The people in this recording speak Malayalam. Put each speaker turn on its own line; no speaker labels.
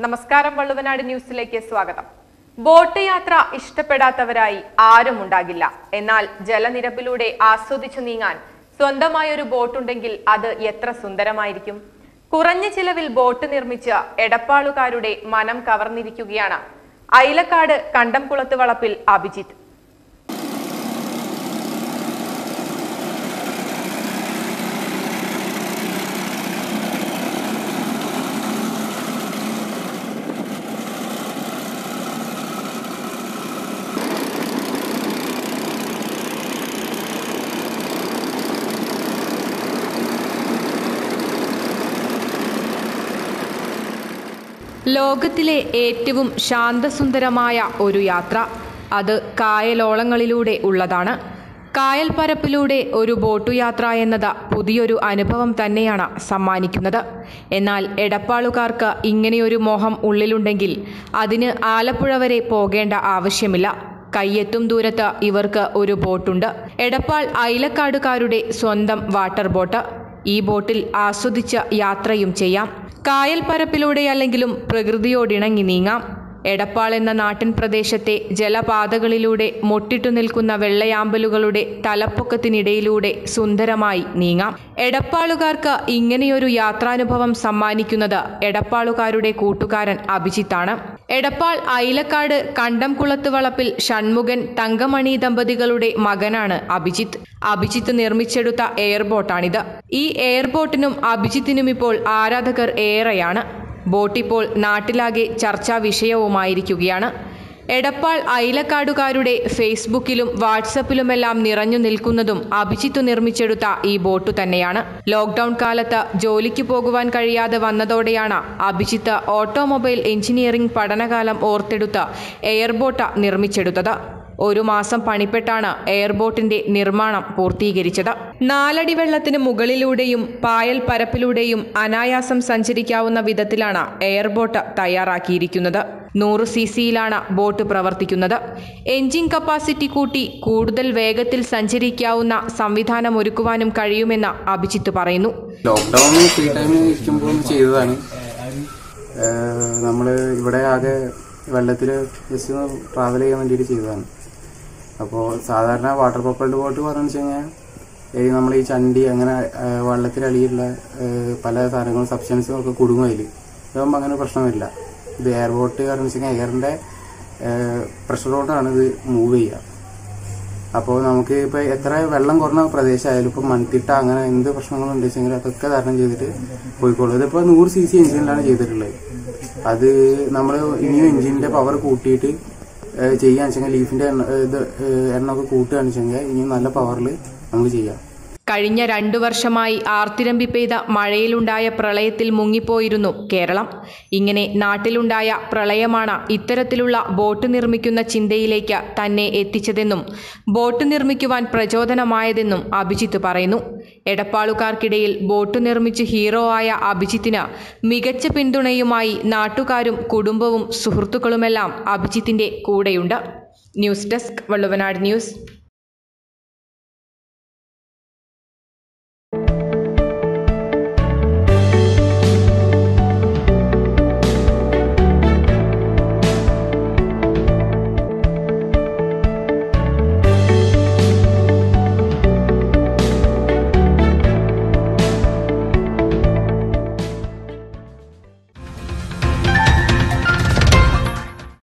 നമസ്കാരം വള്ളുവനാട് ന്യൂസിലേക്ക് സ്വാഗതം ബോട്ട് യാത്ര ഇഷ്ടപ്പെടാത്തവരായി ആരും ഉണ്ടാകില്ല എന്നാൽ ജലനിരപ്പിലൂടെ ആസ്വദിച്ചു നീങ്ങാൻ സ്വന്തമായൊരു ബോട്ടുണ്ടെങ്കിൽ അത് എത്ര സുന്ദരമായിരിക്കും കുറഞ്ഞ ചിലവിൽ ബോട്ട് നിർമ്മിച്ച് എടപ്പാളുകാരുടെ മനം കവർന്നിരിക്കുകയാണ് ഐലക്കാട് കണ്ടംകുളത്ത് വളപ്പിൽ അഭിജിത്ത് ലോകത്തിലെ ഏറ്റവും ശാന്തസുന്ദരമായ ഒരു യാത്ര അത് കായലോളങ്ങളിലൂടെ ഉള്ളതാണ് കായൽ പരപ്പിലൂടെ ഒരു ബോട്ടു യാത്ര എന്നത് പുതിയൊരു അനുഭവം തന്നെയാണ് സമ്മാനിക്കുന്നത് എന്നാൽ എടപ്പാളുകാർക്ക് ഇങ്ങനെയൊരു മോഹം ഉള്ളിലുണ്ടെങ്കിൽ അതിന് ആലപ്പുഴ വരെ പോകേണ്ട ആവശ്യമില്ല കയ്യെത്തും ദൂരത്ത് ഇവർക്ക് ഒരു ബോട്ടുണ്ട് എടപ്പാൾ ഐലക്കാടുകാരുടെ സ്വന്തം വാട്ടർ ബോട്ട് ഈ ബോട്ടിൽ ആസ്വദിച്ച് യാത്രയും ചെയ്യാം കായൽ പരപ്പിലൂടെയല്ലെങ്കിലും പ്രകൃതിയോടിണങ്ങി നീങ്ങാം എടപ്പാൾ എന്ന നാട്ടിൻ പ്രദേശത്തെ ജലപാതകളിലൂടെ മൊട്ടിട്ടു നിൽക്കുന്ന വെള്ളയാമ്പലുകളുടെ തലപ്പൊക്കത്തിനിടയിലൂടെ സുന്ദരമായി നീങ്ങാം എടപ്പാളുകാർക്ക് ഇങ്ങനെയൊരു യാത്രാനുഭവം സമ്മാനിക്കുന്നത് എടപ്പാളുകാരുടെ കൂട്ടുകാരൻ അഭിജിത്താണ് എടപ്പാൾ ഐലക്കാട് കണ്ടംകുളത്ത് വളപ്പിൽ ഷൺമുഖൻ തങ്കമണി ദമ്പതികളുടെ മകനാണ് അഭിജിത്ത് അഭിജിത്ത് നിർമ്മിച്ചെടുത്ത എയർബോട്ടാണിത് ഈ എയർബോട്ടിനും അഭിജിത്തിനും ഇപ്പോൾ ആരാധകർ ഏറെയാണ് ബോട്ടിപ്പോൾ നാട്ടിലാകെ ചർച്ചാ വിഷയവുമായിരിക്കുകയാണ് എടപ്പാൾ ഐലക്കാടുകാരുടെ ഫേസ്ബുക്കിലും വാട്സപ്പിലുമെല്ലാം നിറഞ്ഞു നിൽക്കുന്നതും അഭിജിത്ത് നിർമ്മിച്ചെടുത്ത ഈ ബോട്ടു തന്നെയാണ് ലോക്ക്ഡൌൺ കാലത്ത് ജോലിക്ക് പോകുവാൻ കഴിയാതെ വന്നതോടെയാണ് അഭിജിത്ത് ഓട്ടോമൊബൈൽ എഞ്ചിനീയറിംഗ് പഠനകാലം ഓർത്തെടുത്ത് എയർബോട്ട് നിർമ്മിച്ചെടുത്തത് ഒരു മാസം പണിപ്പെട്ടാണ് എയർബോട്ടിന്റെ നിർമ്മാണം പൂർത്തീകരിച്ചത് നാലടി വെള്ളത്തിന് മുകളിലൂടെയും പായൽ പരപ്പിലൂടെയും അനായാസം സഞ്ചരിക്കാവുന്ന വിധത്തിലാണ് എയർബോട്ട് തയ്യാറാക്കിയിരിക്കുന്നത് നൂറ് സി സിയിലാണ് ബോട്ട് പ്രവർത്തിക്കുന്നത് എഞ്ചിൻ കപ്പാസിറ്റി കൂട്ടി കൂടുതൽ വേഗത്തിൽ സഞ്ചരിക്കാവുന്ന സംവിധാനം ഒരുക്കുവാനും കഴിയുമെന്ന് അഭിജിത്ത് പറയുന്നു
ലോക്ക്ഡൌൺ ഫ്രീ ടൈമിൽ ഇരിക്കുമ്പോൾ ചെയ്തതാണ് നമ്മൾ ഇവിടെ ആകെ വെള്ളത്തിൽ ജസ്റ്റ് ഒന്ന് ട്രാവൽ ചെയ്യാൻ വേണ്ടിയിട്ട് ചെയ്തതാണ് അപ്പോൾ സാധാരണ വാട്ടർ പപ്പളുടെ ബോട്ട് പറഞ്ഞു വെച്ച് കഴിഞ്ഞാൽ ഈ നമ്മൾ ഈ ചണ്ടി അങ്ങനെ വെള്ളത്തിലടിയുള്ള പല സാധനങ്ങളും സബ്സ്റ്റൻസും ഒക്കെ കുടുങ്ങും അതിൽ ഇതാകുമ്പോൾ അങ്ങനെ പ്രശ്നമില്ല ഇത് എയർ ബോട്ട് കാരണം വെച്ച് കഴിഞ്ഞാൽ എയറിൻ്റെ പ്രഷർ കൊണ്ടാണ് ഇത് മൂവ് ചെയ്യുക അപ്പോൾ നമുക്ക് ഇപ്പോൾ എത്ര വെള്ളം കുറഞ്ഞ പ്രദേശമായാലും ഇപ്പോൾ മൺതിട്ട അങ്ങനെ എന്ത് പ്രശ്നങ്ങളും ഉണ്ടെച്ചെങ്കിൽ അതൊക്കെ തരണം ചെയ്തിട്ട് പോയിക്കോളും ഇതിപ്പോൾ നൂറ് സി സി എഞ്ചിനിലാണ് ചെയ്തിട്ടുള്ളത് അത് നമ്മൾ ഇനിയും എഞ്ചിനിന്റെ പവർ കൂട്ടിയിട്ട് ചെയ്യാന്ന് വെച്ചെങ്കിൽ ലീഫിന്റെ എണ്ണ ഇത് എണ്ണ ഒക്കെ കൂട്ടുകയാണെന്ന് വെച്ചെങ്കിൽ ഇനിയും നല്ല പവറിൽ നമുക്ക് ചെയ്യാം
കഴിഞ്ഞ രണ്ടു വർഷമായി ആർത്തിരമ്പി പെയ്ത മഴയിലുണ്ടായ പ്രളയത്തിൽ മുങ്ങിപ്പോയിരുന്നു കേരളം ഇങ്ങനെ നാട്ടിലുണ്ടായ പ്രളയമാണ് ഇത്തരത്തിലുള്ള ബോട്ട് നിർമ്മിക്കുന്ന ചിന്തയിലേക്ക് തന്നെ എത്തിച്ചതെന്നും ബോട്ട് നിർമ്മിക്കുവാൻ പ്രചോദനമായതെന്നും അഭിജിത്ത് പറയുന്നു എടപ്പാളുകാർക്കിടയിൽ ബോട്ട് നിർമ്മിച്ച് ഹീറോ ആയ അഭിജിത്തിന് മികച്ച പിന്തുണയുമായി നാട്ടുകാരും കുടുംബവും സുഹൃത്തുക്കളുമെല്ലാം അഭിജിത്തിന്റെ കൂടെയുണ്ട് ന്യൂസ് ഡെസ്ക് വള്ളുവനാട് ന്യൂസ്